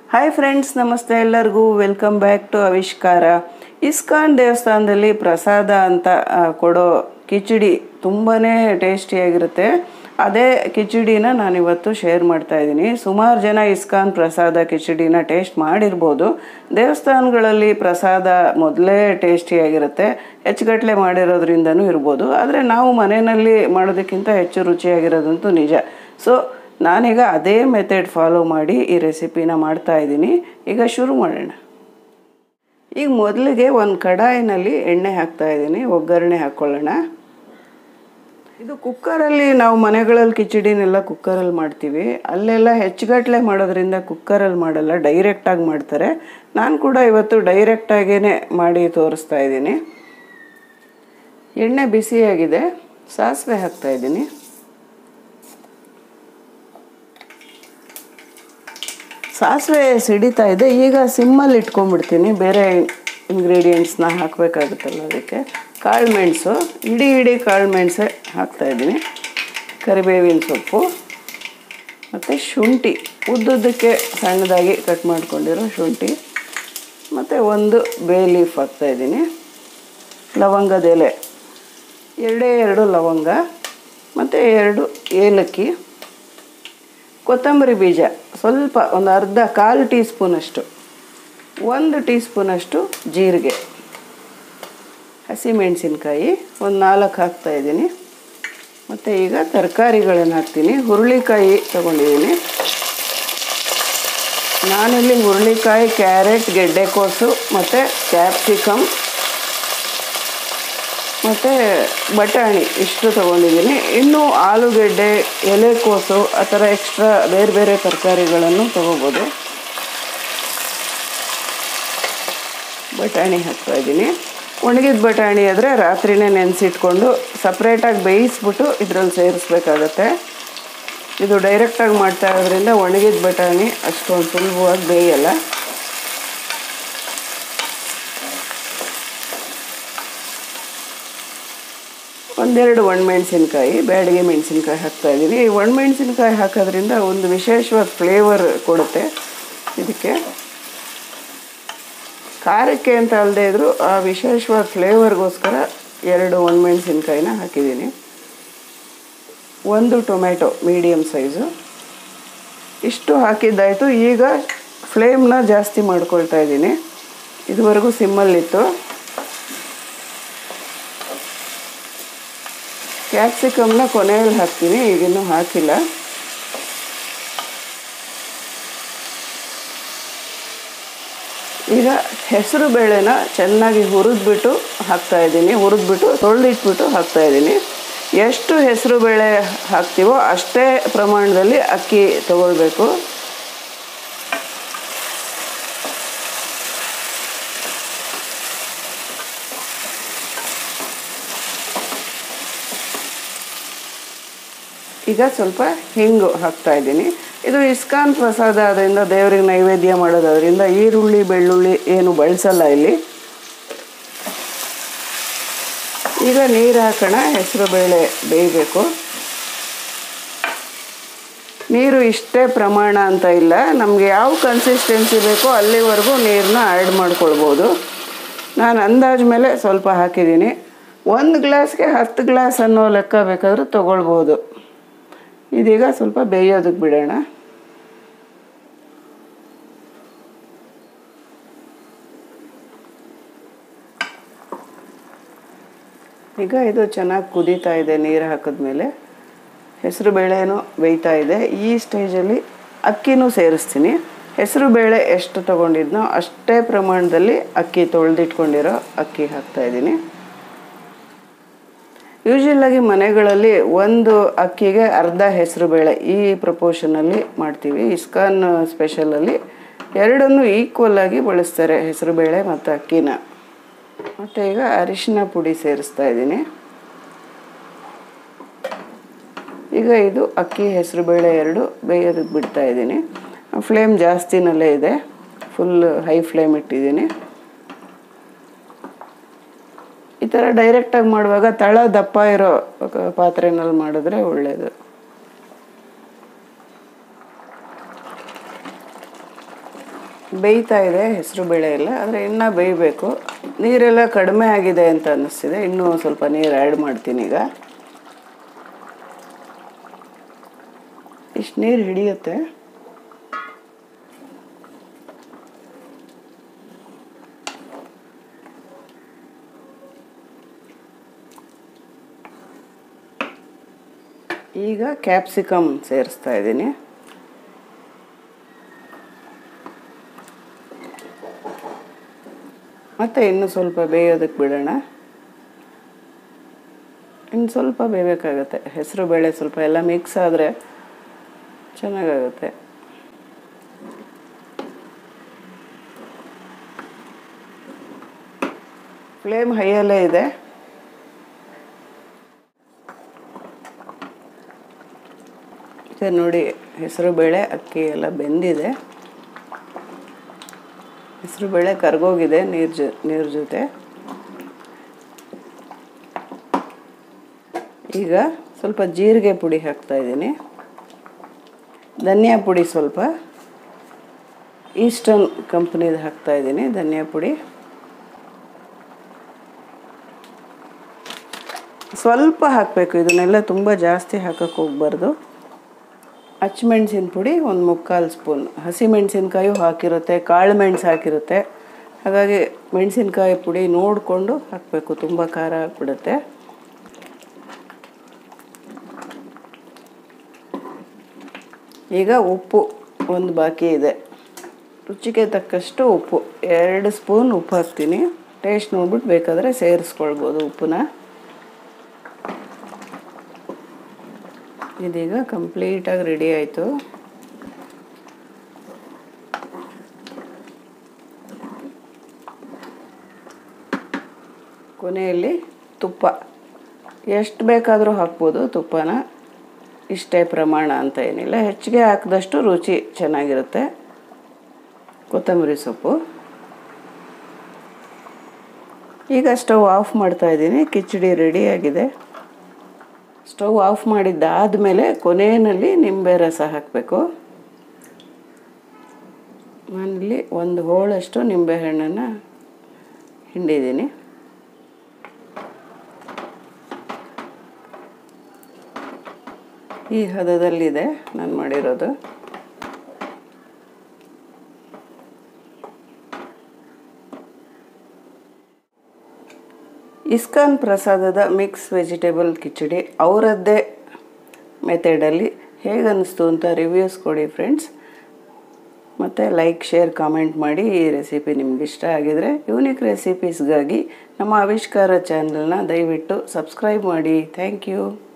hi friends namaste ಎಲ್ಲರಿಗೂ welcome back to Avishkara ISKCON ದೇವಸ್ಥಾನದಲ್ಲಿ ಪ್ರಸಾದ ಅಂತ ಆ, ಕೊಡೋ ಕಿಚಡಿ ತುಂಬಾ ಟೇಸ್ಟಿಯಾಗಿರುತ್ತೆ ಅದೇ ಕಿಚಡಿನ ನಾನಿವತ್ತು ಶೇರ್ ಮಾಡ್ತಾ ಇದ್ದೀನಿ ಸುಮಾರು ಜನ ಇಸ್ಕಾನ್ ಪ್ರಸಾದ ಕಿಚಡಿನ ಟೇಸ್ಟ್ ಮಾಡಿರ್ಬೋದು ದೇವಸ್ಥಾನಗಳಲ್ಲಿ ಪ್ರಸಾದ ಮೊದಲೇ ಟೇಸ್ಟಿಯಾಗಿರುತ್ತೆ ಹೆಚ್ಚುಗಟ್ಟಲೆ ಮಾಡಿರೋದ್ರಿಂದನೂ ಇರ್ಬೋದು ಆದರೆ ನಾವು ಮನೆಯಲ್ಲಿ ಮಾಡೋದಕ್ಕಿಂತ ಹೆಚ್ಚು ರುಚಿಯಾಗಿರೋದಂತೂ ನಿಜ ಸೊ ನಾನೀಗ ಅದೇ ಮೆಥಡ್ ಫಾಲೋ ಮಾಡಿ ಈ ರೆಸಿಪಿನ ಮಾಡ್ತಾ ಇದ್ದೀನಿ ಈಗ ಶುರು ಮಾಡೋಣ ಈಗ ಮೊದಲಿಗೆ ಒಂದು ಕಡಾಯಿನಲ್ಲಿ ಎಣ್ಣೆ ಹಾಕ್ತಾ ಇದ್ದೀನಿ ಒಗ್ಗರಣೆ ಹಾಕ್ಕೊಳ್ಳೋಣ ಇದು ಕುಕ್ಕರಲ್ಲಿ ನಾವು ಮನೆಗಳಲ್ಲಿ ಕಿಚಡಿನೆಲ್ಲ ಕುಕ್ಕರಲ್ಲಿ ಮಾಡ್ತೀವಿ ಅಲ್ಲೆಲ್ಲ ಹೆಚ್ಚುಗಟ್ಟಲೆ ಮಾಡೋದ್ರಿಂದ ಕುಕ್ಕರಲ್ಲಿ ಮಾಡಲ್ಲ ಡೈರೆಕ್ಟಾಗಿ ಮಾಡ್ತಾರೆ ನಾನು ಕೂಡ ಇವತ್ತು ಡೈರೆಕ್ಟಾಗೇ ಮಾಡಿ ತೋರಿಸ್ತಾ ಇದ್ದೀನಿ ಎಣ್ಣೆ ಬಿಸಿಯಾಗಿದೆ ಸಾಸಿವೆ ಹಾಕ್ತಾ ಇದ್ದೀನಿ ಸಾಸಿವೆ ಸಿಡಿತಾ ಇದೆ ಈಗ ಸಿಮ್ಮಲ್ಲಿ ಇಟ್ಕೊಂಡ್ಬಿಡ್ತೀನಿ ಬೇರೆ ಇಂಗ್ರೀಡಿಯೆಂಟ್ಸ್ನ ಹಾಕಬೇಕಾಗುತ್ತಲ್ಲ ಅದಕ್ಕೆ ಕಾಳು ಮೆಣಸು ಇಡೀ ಇಡೀ ಕಾಳು ಮೆಣಸೆ ಹಾಕ್ತಾಯಿದ್ದೀನಿ ಕರಿಬೇವಿನ ಸೊಪ್ಪು ಮತ್ತು ಶುಂಠಿ ಉದ್ದುದ್ದಕ್ಕೆ ಸಣ್ಣದಾಗಿ ಕಟ್ ಮಾಡ್ಕೊಂಡಿರೋ ಶುಂಠಿ ಮತ್ತು ಒಂದು ಬೇ ಲೀಫ್ ಹಾಕ್ತಾಯಿದ್ದೀನಿ ಲವಂಗದ ಎಲೆ ಎರಡೇ ಎರಡು ಲವಂಗ ಮತ್ತು ಎರಡು ಏಲಕ್ಕಿ ಕೊತ್ತಂಬರಿ ಬೀಜ ಸ್ವಲ್ಪ ಒಂದು ಅರ್ಧ ಕಾಲು ಟೀ ಸ್ಪೂನಷ್ಟು ಒಂದು ಟೀ ಸ್ಪೂನಷ್ಟು ಜೀರಿಗೆ ಹಸಿಮೆಣಸಿನ್ಕಾಯಿ ಒಂದು ನಾಲ್ಕು ಹಾಕ್ತಾಯಿದ್ದೀನಿ ಮತ್ತು ಈಗ ತರಕಾರಿಗಳನ್ನು ಹಾಕ್ತೀನಿ ಹುರುಳಿಕಾಯಿ ತೊಗೊಂಡಿದ್ದೀನಿ ನಾನಿಲ್ಲಿ ಹುರುಳಿಕಾಯಿ ಕ್ಯಾರೆಟ್ ಗೆಡ್ಡೆಕೋಸು ಮತ್ತು ಕ್ಯಾಪ್ಸಿಕಮ್ ಮತ್ತು ಬಟಾಣಿ ಇಷ್ಟು ತೊಗೊಂಡಿದ್ದೀನಿ ಇನ್ನೂ ಆಲೂಗೆಡ್ಡೆ ಎಲೆಕೋಸು ಆ ಥರ ಎಕ್ಸ್ಟ್ರಾ ಬೇರೆ ಬೇರೆ ತರಕಾರಿಗಳನ್ನು ತೊಗೋಬೋದು ಬಟಾಣಿ ಹಾಕ್ತಾ ಇದ್ದೀನಿ ಒಣಗಿದ ಬಟಾಣಿ ಆದರೆ ರಾತ್ರಿನೇ ನೆನೆಸಿಟ್ಕೊಂಡು ಸಪ್ರೇಟಾಗಿ ಬೇಯಿಸ್ಬಿಟ್ಟು ಇದರಲ್ಲಿ ಸೇರಿಸ್ಬೇಕಾಗತ್ತೆ ಇದು ಡೈರೆಕ್ಟಾಗಿ ಮಾಡ್ತಾ ಇರೋದ್ರಿಂದ ಒಣಗಿದ ಬಟಾಣಿ ಅಷ್ಟೊಂದು ಸುಲಭವಾಗಿ ಬೇಯಲ್ಲ ಒಂದೆರಡು ಒಣಮೆಣಸಿನ್ಕಾಯಿ ಬ್ಯಾಡಿಗೆ ಮೆಣಸಿನ್ಕಾಯಿ ಹಾಕ್ತಾ ಇದ್ದೀನಿ ಈ ಒಣಮೆಣಸಿನ್ಕಾಯಿ ಹಾಕೋದ್ರಿಂದ ಒಂದು ವಿಶೇಷವಾದ ಫ್ಲೇವರ್ ಕೊಡುತ್ತೆ ಇದಕ್ಕೆ ಖಾರಕ್ಕೆ ಅಂತ ಅಲ್ಲದೆ ಇದ್ದರೂ ಆ ವಿಶೇಷವಾದ ಫ್ಲೇವರ್ಗೋಸ್ಕರ ಎರಡು ಒಣಮೆಣಸಿನ್ಕಾಯಿನ ಹಾಕಿದ್ದೀನಿ ಒಂದು ಟೊಮೆಟೊ ಮೀಡಿಯಮ್ ಸೈಜು ಇಷ್ಟು ಹಾಕಿದ್ದಾಯಿತು ಈಗ ಫ್ಲೇಮ್ನ ಜಾಸ್ತಿ ಮಾಡ್ಕೊಳ್ತಾ ಇದ್ದೀನಿ ಇದುವರೆಗೂ ಸಿಮ್ಮಲ್ಲಿತ್ತು ಕ್ಯಾಪ್ಸಿಕಮ್ನ ಕೊನೆಯಲ್ಲಿ ಹಾಕ್ತೀನಿ ಈಗಿನ್ನೂ ಹಾಕಿಲ್ಲ ಈಗ ಹೆಸರು ಬೇಳೆನ ಚೆನ್ನಾಗಿ ಹುರಿದ್ಬಿಟ್ಟು ಹಾಕ್ತಾ ಇದ್ದೀನಿ ಹುರಿದ್ಬಿಟ್ಟು ತೊಳೆದಿಟ್ಬಿಟ್ಟು ಹಾಕ್ತಾ ಇದ್ದೀನಿ ಎಷ್ಟು ಹೆಸರು ಬೇಳೆ ಹಾಕ್ತೀವೋ ಅಷ್ಟೇ ಪ್ರಮಾಣದಲ್ಲಿ ಅಕ್ಕಿ ತಗೊಳ್ಬೇಕು ಈಗ ಸ್ವಲ್ಪ ಹಿಂಗು ಹಾಕ್ತಾ ಇದ್ದೀನಿ ಇದು ಇಸ್ಕಾನ್ ಪ್ರಸಾದ ಅದರಿಂದ ದೇವರಿಗೆ ನೈವೇದ್ಯ ಮಾಡೋದರಿಂದ ಈರುಳ್ಳಿ ಬೆಳ್ಳುಳ್ಳಿ ಏನು ಬಳಸಲ್ಲ ಇಲ್ಲಿ ಈಗ ನೀರು ಹಾಕೋಣ ಹೆಸರು ಬೇಳೆ ಬೇಯಬೇಕು ನೀರು ಇಷ್ಟೇ ಪ್ರಮಾಣ ಅಂತ ಇಲ್ಲ ನಮಗೆ ಯಾವ ಕನ್ಸಿಸ್ಟೆನ್ಸಿ ಬೇಕೋ ಅಲ್ಲಿವರೆಗೂ ನೀರನ್ನ ಆ್ಯಡ್ ಮಾಡ್ಕೊಳ್ಬೋದು ನಾನು ಅಂದಾಜು ಮೇಲೆ ಸ್ವಲ್ಪ ಹಾಕಿದ್ದೀನಿ ಒಂದು ಗ್ಲಾಸ್ಗೆ ಹತ್ತು ಗ್ಲಾಸ್ ಅನ್ನೋ ಲೆಕ್ಕ ಬೇಕಾದರೂ ತೊಗೊಳ್ಬೋದು ಇದೀಗ ಸ್ವಲ್ಪ ಬೇಯೋದಕ್ಕೆ ಬಿಡೋಣ ಈಗ ಇದು ಚೆನ್ನಾಗಿ ಕುದೀತಾ ಇದೆ ನೀರು ಹಾಕಿದ್ಮೇಲೆ ಹೆಸರು ಬೇಳೆನೂ ಬೇಯ್ತಾ ಇದೆ ಈ ಸ್ಟೇಜಲ್ಲಿ ಅಕ್ಕಿನೂ ಸೇರಿಸ್ತೀನಿ ಹೆಸರು ಬೇಳೆ ಎಷ್ಟು ತೊಗೊಂಡಿದ್ನೋ ಅಷ್ಟೇ ಪ್ರಮಾಣದಲ್ಲಿ ಅಕ್ಕಿ ತೊಳೆದಿಟ್ಕೊಂಡಿರೋ ಅಕ್ಕಿ ಹಾಕ್ತಾಯಿದ್ದೀನಿ ಯೂಶಲಾಗಿ ಮನೆಗಳಲ್ಲಿ ಒಂದು ಅಕ್ಕಿಗೆ ಅರ್ಧ ಹೆಸರು ಬೇಳೆ ಈ ಪ್ರಪೋರ್ಷನಲ್ಲಿ ಮಾಡ್ತೀವಿ ಇಸ್ಕಾನ್ ಸ್ಪೆಷಲಲ್ಲಿ ಎರಡನ್ನೂ ಈಕ್ವಲ್ ಆಗಿ ಬಳಸ್ತಾರೆ ಹೆಸರು ಬೇಳೆ ಮತ್ತು ಅಕ್ಕಿನ ಮತ್ತು ಈಗ ಅರಿಶಿನ ಪುಡಿ ಸೇರಿಸ್ತಾ ಇದ್ದೀನಿ ಈಗ ಇದು ಅಕ್ಕಿ ಹೆಸರು ಬೇಳೆ ಎರಡು ಬೇಯೋದಕ್ಕೆ ಬಿಡ್ತಾ ಇದ್ದೀನಿ ಫ್ಲೇಮ್ ಜಾಸ್ತಿನಲ್ಲೇ ಇದೆ ಫುಲ್ ಹೈ ಫ್ಲೇಮ್ ಇಟ್ಟಿದ್ದೀನಿ ಈ ಥರ ಡೈರೆಕ್ಟಾಗಿ ಮಾಡುವಾಗ ತಳ ದಪ್ಪ ಇರೋ ಪಾತ್ರೆನಲ್ಲಿ ಮಾಡಿದ್ರೆ ಒಳ್ಳೆಯದು ಬೇಯ್ತಾ ಇದೆ ಹೆಸರು ಬೇಳೆ ಎಲ್ಲ ಆದರೆ ಇನ್ನೂ ಬೇಯಬೇಕು ನೀರೆಲ್ಲ ಕಡಿಮೆ ಆಗಿದೆ ಅಂತ ಅನ್ನಿಸ್ತಿದೆ ಇನ್ನೂ ಸ್ವಲ್ಪ ನೀರು ಆ್ಯಡ್ ಮಾಡ್ತೀನಿ ಈಗ ಇಷ್ಟು ನೀರು ಹಿಡಿಯುತ್ತೆ ಈಗ ಕ್ಯಾಪ್ಸಿಕಮ್ ಸೇರಿಸ್ತಾ ಇದ್ದೀನಿ ಮತ್ತು ಇನ್ನು ಸ್ವಲ್ಪ ಬೇಯೋದಕ್ಕೆ ಬಿಡೋಣ ಇನ್ನು ಸ್ವಲ್ಪ ಬೇಯಬೇಕಾಗತ್ತೆ ಹೆಸರು ಬೇಳೆ ಸ್ವಲ್ಪ ಎಲ್ಲ ಮಿಕ್ಸ್ ಆದರೆ ಚೆನ್ನಾಗಾಗುತ್ತೆ ಫ್ಲೇಮ್ ಹೈಯಲ್ಲೇ ಇದೆ ಮತ್ತೆ ನೋಡಿ ಹೆಸರು ಬೇಳೆ ಅಕ್ಕಿ ಎಲ್ಲ ಬೆಂದಿದೆ ಹೆಸರು ಬೇಳೆ ಕರ್ಗೋಗಿದೆ ನೀರು ಜೊ ನೀರು ಜೊತೆ ಈಗ ಸ್ವಲ್ಪ ಜೀರಿಗೆ ಪುಡಿ ಹಾಕ್ತಾ ಇದ್ದೀನಿ ಧನಿಯಾ ಪುಡಿ ಸ್ವಲ್ಪ ಈಸ್ಟರ್ನ್ ಕಂಪ್ನಿದು ಹಾಕ್ತಾ ಇದ್ದೀನಿ ಧನಿಯಾ ಪುಡಿ ಸ್ವಲ್ಪ ಹಾಕಬೇಕು ಇದನ್ನೆಲ್ಲ ತುಂಬ ಜಾಸ್ತಿ ಹಾಕಕ್ಕೆ ಹೋಗ್ಬಾರ್ದು ಹಚ್ಮೆಣ್ಸಿನ ಪುಡಿ ಒಂದು ಮುಕ್ಕಾಲು ಸ್ಪೂನ್ ಹಸಿ ಮೆಣಸಿನ್ಕಾಯು ಹಾಕಿರುತ್ತೆ ಕಾಳು ಮೆಣಸು ಹಾಕಿರುತ್ತೆ ಹಾಗಾಗಿ ಮೆಣಸಿನ್ಕಾಯಿ ಪುಡಿ ನೋಡಿಕೊಂಡು ಹಾಕಬೇಕು ತುಂಬ ಖಾರ ಆಗಿಬಿಡುತ್ತೆ ಈಗ ಉಪ್ಪು ಒಂದು ಬಾಕಿ ಇದೆ ರುಚಿಗೆ ತಕ್ಕಷ್ಟು ಉಪ್ಪು ಎರಡು ಸ್ಪೂನ್ ಉಪ್ಪು ಹಾಕ್ತೀನಿ ಟೇಸ್ಟ್ ನೋಡ್ಬಿಟ್ಟು ಬೇಕಾದರೆ ಸೇರಿಸ್ಕೊಳ್ಬೋದು ಉಪ್ಪನ್ನ ಇದೀಗ ಕಂಪ್ಲೀಟಾಗಿ ರೆಡಿ ಆಯಿತು ಕೊನೆಯಲ್ಲಿ ತುಪ್ಪ ಎಷ್ಟು ಬೇಕಾದರೂ ಹಾಕ್ಬೋದು ತುಪ್ಪನ ಇಷ್ಟೇ ಪ್ರಮಾಣ ಅಂತ ಏನಿಲ್ಲ ಹೆಚ್ಚಿಗೆ ಹಾಕಿದಷ್ಟು ರುಚಿ ಚೆನ್ನಾಗಿರುತ್ತೆ ಕೊತ್ತಂಬರಿ ಸೊಪ್ಪು ಈಗ ಸ್ಟವ್ ಆಫ್ ಮಾಡ್ತಾ ಇದ್ದೀನಿ ಕಿಚಡಿ ರೆಡಿಯಾಗಿದೆ ಸ್ಟವ್ ಆಫ್ ಮಾಡಿದ್ದಾದಮೇಲೆ ಕೊನೆಯಲ್ಲಿ ನಿಂಬೆ ರಸ ಹಾಕಬೇಕು ನಾನಿಲ್ಲಿ ಒಂದು ಹೋಳಷ್ಟು ನಿಂಬೆಹಣ್ಣನ್ನು ಹಿಂಡಿದ್ದೀನಿ ಈ ಹದದಲ್ಲಿದೆ ನಾನು ಮಾಡಿರೋದು ಇಸ್ಕಾನ್ ಪ್ರಸಾದದ ಮಿಕ್ಸ್ ವೆಜಿಟೇಬಲ್ ಕಿಚಡಿ ಅವರದ್ದೇ ಮೆಥಡಲ್ಲಿ ಹೇಗೆ ಅನ್ನಿಸ್ತು ಅಂತ ರಿವ್ಯೂಸ್ ಕೊಡಿ ಫ್ರೆಂಡ್ಸ್ ಮತ್ತು ಲೈಕ್ ಶೇರ್ ಕಾಮೆಂಟ್ ಮಾಡಿ ಈ ರೆಸಿಪಿ ನಿಮ್ಗೆ ಇಷ್ಟ ಆಗಿದರೆ ಯೂನಿಕ್ ರೆಸಿಪೀಸ್ಗಾಗಿ ನಮ್ಮ ಆವಿಷ್ಕಾರ ಚಾನಲ್ನ ದಯವಿಟ್ಟು ಸಬ್ಸ್ಕ್ರೈಬ್ ಮಾಡಿ ಥ್ಯಾಂಕ್ ಯು